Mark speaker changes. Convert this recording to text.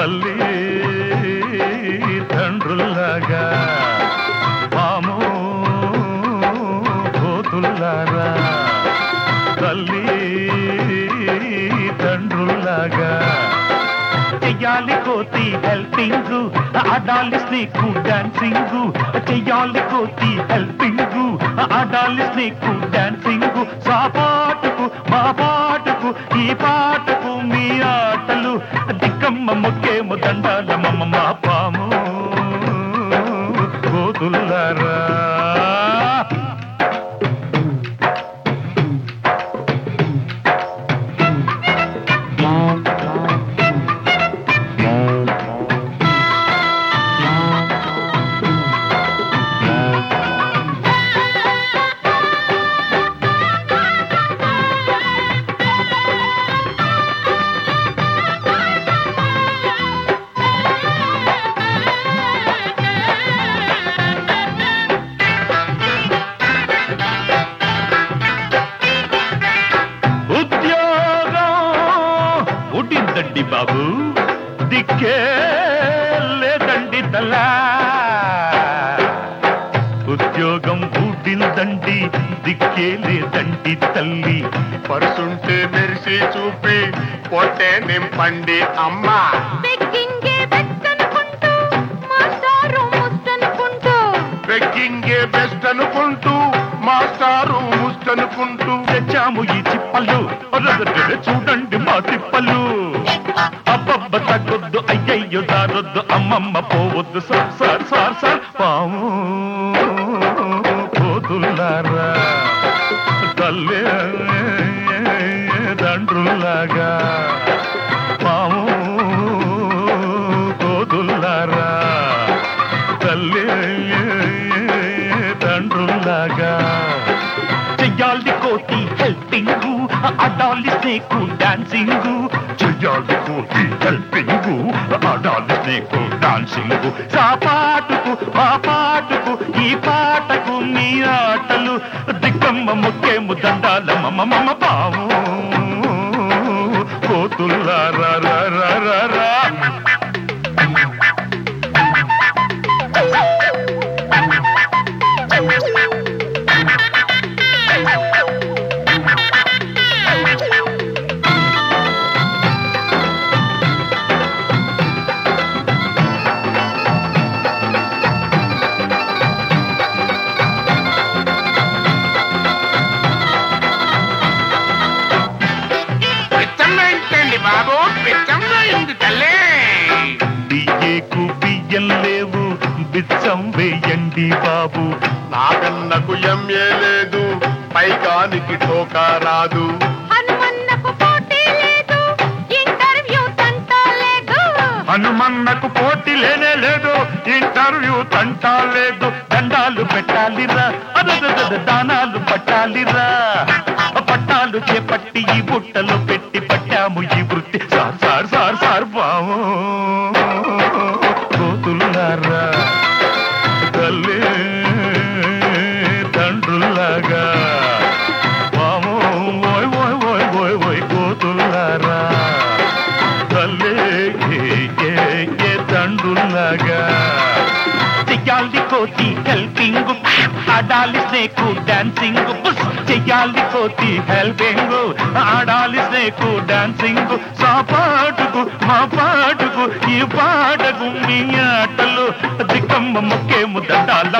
Speaker 1: తల్లి తండ్రుల్లాగా పాము కోతుల్లారా తల్లి తండ్రుల్లాగా చెయ్యాలి కోతి హెల్పింగ్ ఆడాలి స్నేక్ డాన్సింగ్ చెయ్యాలి కోతి హెల్పింగ్ ఆడాలి స్నేక్ డాన్సింగ్ సాపాటుకు మా పాటుకు ఈ పాటకు మీ ఆటలు దిక్కమ్మ మొక్కేము దండాల మమ్మ మా పాము కోతుల్లారా ఉద్యోగం ఉడిందండి బాబు దిక్కే లేదండి తలా ఉద్యోగం ఊడిందండి దిక్కే లేదండి తల్లి
Speaker 2: పరుసుంటే మెరిసి చూపి పొట్టే నింపండి అమ్మా
Speaker 3: బెగ్గింగే బెచ్చనుకుంటూ మాస్టారు ముద్దనుకుంటూ
Speaker 2: బెగ్గింగే బెస్ట్ అనుకుంటూ మాస్టారు ముస్తనుకుంటూ
Speaker 1: తెచ్చాము ఈ చిప్పలు అరరరర చూడండి మా తిప్పలు అబ్బబ్బ తగ్గొద్దు అయ్యయ్యో దారొద్దు అమ్మమ్మ పోవద్దు సార్ సార్ సార్ సార్ పాము పోతుల్లారా తల్లి తండ్రుల్లాగా పాము కోతుల్లారా తల్లి తండ్రుల్లాగా చెయ్యాలి కోతి హెల్పింగ్ ఆడాలి స్నేకు డాన్సింగ్ చెయ్యాలి కోతి హెల్పింగ్ ఆడాలి స్నేకు డాన్సింగ్ సాపాటుకు మా పాటుకు ఈ పాటకు మీ ఆటలు దిక్కమ్మ ముక్కేము దండాల మమ్మ మమ్మ పాము కోతుల్లారా రా రా రా రా
Speaker 2: పిచ్చమ్మేంటండి బాబు పిచ్చమ్మ ఉంది తల్లే
Speaker 1: బియ్యకు బియ్యం లేవు బిచ్చం వేయండి బాబు
Speaker 2: నాగన్నకు ఎంఏ లేదు పైకానికి టోకా రాదు
Speaker 3: హనుమన్నకు పోటీ లేదు ఇంటర్వ్యూ తంటా లేదు
Speaker 1: హనుమన్నకు పోటీ లేనే లేదు ఇంటర్వ్యూ తంటా లేదు దండాలు పెట్టాలిరా అదదద దానాలు పట్టాలిరా పట్టాలు చేపట్టి ఈ బుట్టలో పెట్టి పట్టాము ఈ వృత్తి సార్ సార్ సార్ సార్ బావు కోతుల్లారా తల్లి తండ్రుల్లాగా పాము ఓయ్ ఓయ్ ఓయ్ ఓయ్ ఓయ్ కోతుల్లారా తల్లి ఏ ఏ ఏ తండ్రుల్లాగా చెయ్యాలి కోతి హెల్పింగ్ ఆడాలి స్నేకు డాన్సింగ్ బుస్ చెయ్యాలి కోతి హెల్పింగ్ ఆడాలి స్నేకు డాన్సింగ్ సాపాటుకు మా పాటుకు ఈ పాటకు మీ ఆటలు దిక్కమ్మ ముక్కేము దండాల